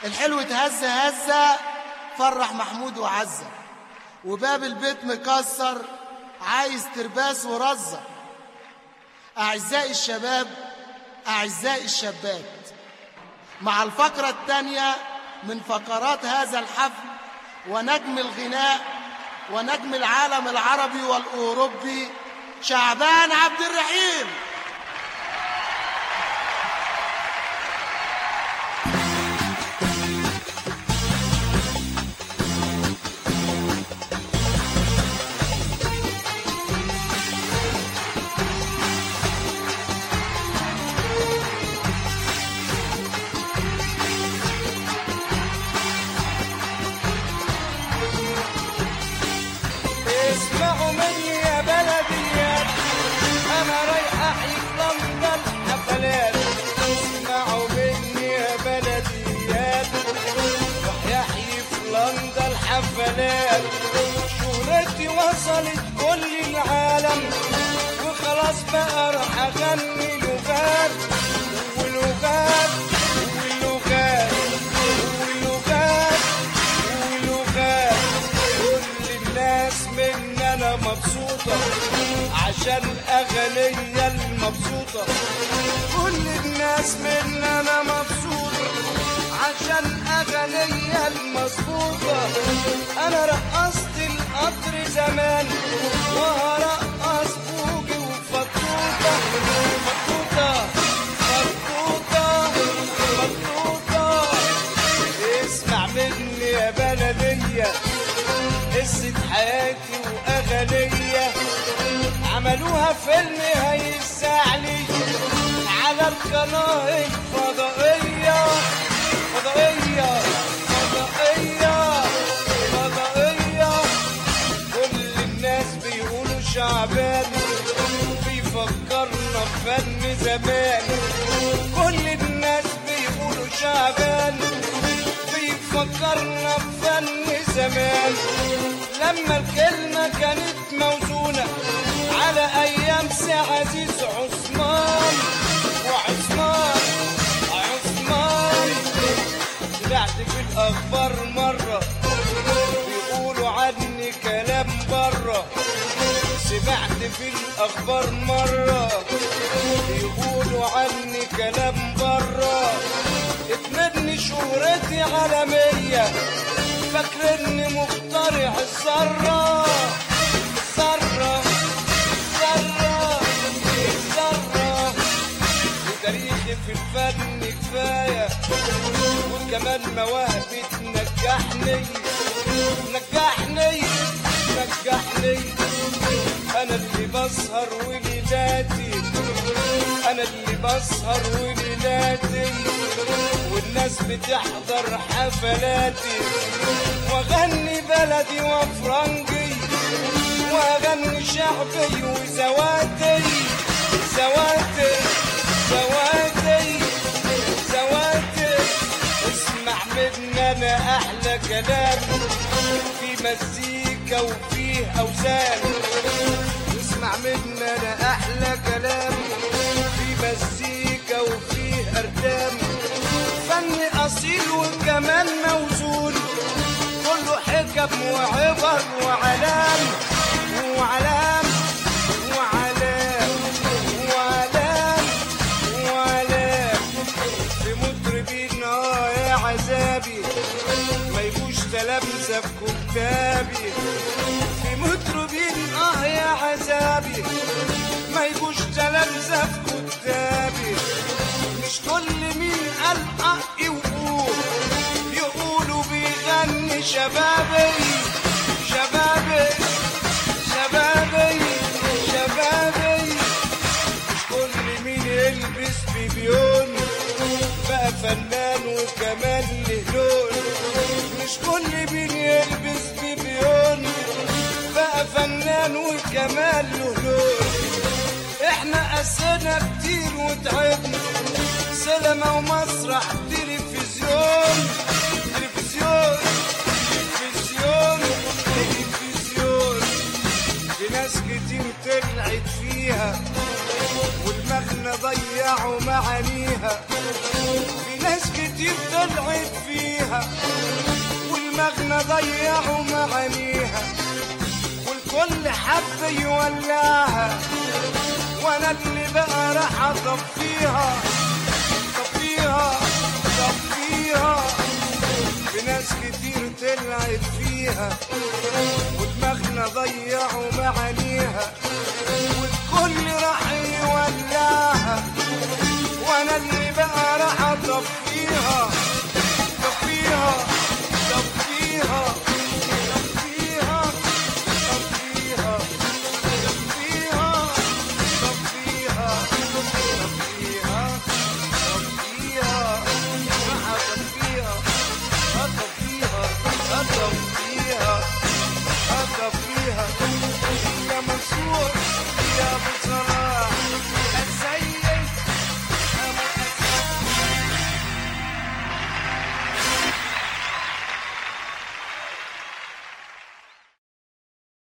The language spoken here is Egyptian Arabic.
الحلو اتهز هزة فرح محمود وعزة وباب البيت مكسر عايز ترباس ورزة أعزائي الشباب أعزائي الشابات مع الفقرة الثانية من فقرات هذا الحفل ونجم الغناء ونجم العالم العربي والأوروبي شعبان عبد الرحيم اسمعوا مني يا بلديات انا رايح احيي في لندن حفلات اسمعوا مني يا بلديات رايح احيي في لندن حفلات شهرتي وصلت كل العالم وخلاص بقى راح اغني لغات ولغات ولغات ولغات ولغات كل الناس من انا مبسوطة عشان اغنية المبسوطة كل الناس من انا مبسوطة عشان اغنية المظبوطة انا رقصت القطر زمان وهرقص فوقي وفطوطة فطوطة فطوطة فطوطة اسمع مني يا بلدية قصة حياتي وأغنية عملوها فيلم هيساعلي على القناة الفضائية فضائية فضائية فضائية كل الناس بيقولوا شعبان بيفكرنا بفن زمان كل الناس بيقولوا شعبان بيفكرنا بفن زمان لما الكلمة كانت موزونة على أيام سي عزيز عثمان وعثمان عثمان طلعت في الأخبار مرة بيقولوا عني كلام بره سمعت في الأخبار مرة بيقولوا عني كلام بره اتمني شهرتي عالمية فاكرني مخترع الذرة الذرة الذرة الذرة وتاريخي في الفن كفاية وكمان مواهبي تنجحني نجحني نجحني انا اللي بسهر وليلاتي انا اللي بسهر وليلاتي والناس بتحضر حفلاتي واغني بلدي وفرنجي واغني شعبي وزواتي زواتي زواتي زواتي اسمع مني انا احلى كلام في مزيكا وفيه اوزان اسمع مني انا احلى كلام في مزيكا وفيه اردام فن اصيل وكمان موزون كله حكم وعبر وعلام وعلام وعلام وعلام وعلام في مطربين اه يا عذابي ما يجوش تلامذة في كتابي في مطربين اه يا عذابي ما يجوش تلامذة في كتابي مش كل مين قال حقي وقول يقولوا بيغني شبابي شبابي شبابي شبابي مش كل مين يلبس بيبيون بقى فنان وكمان له لون مش كل مين يلبس بيبيون بقى فنان وكمان له لون احنا قسينا كتير وتعبنا سينما ومسرح تلفزيون تلفزيون تلفزيون تلفزيون في ناس كتير طلعت فيها والمغنى ضيعوا معانيها في ناس كتير طلعت فيها والمغنى ضيعوا معانيها والكل حب يولعها وانا اللي بقى راح اطفيها طفيها طفيها في ناس كتير طلعت فيها ودماغنا ضيعوا معانيها والكل راح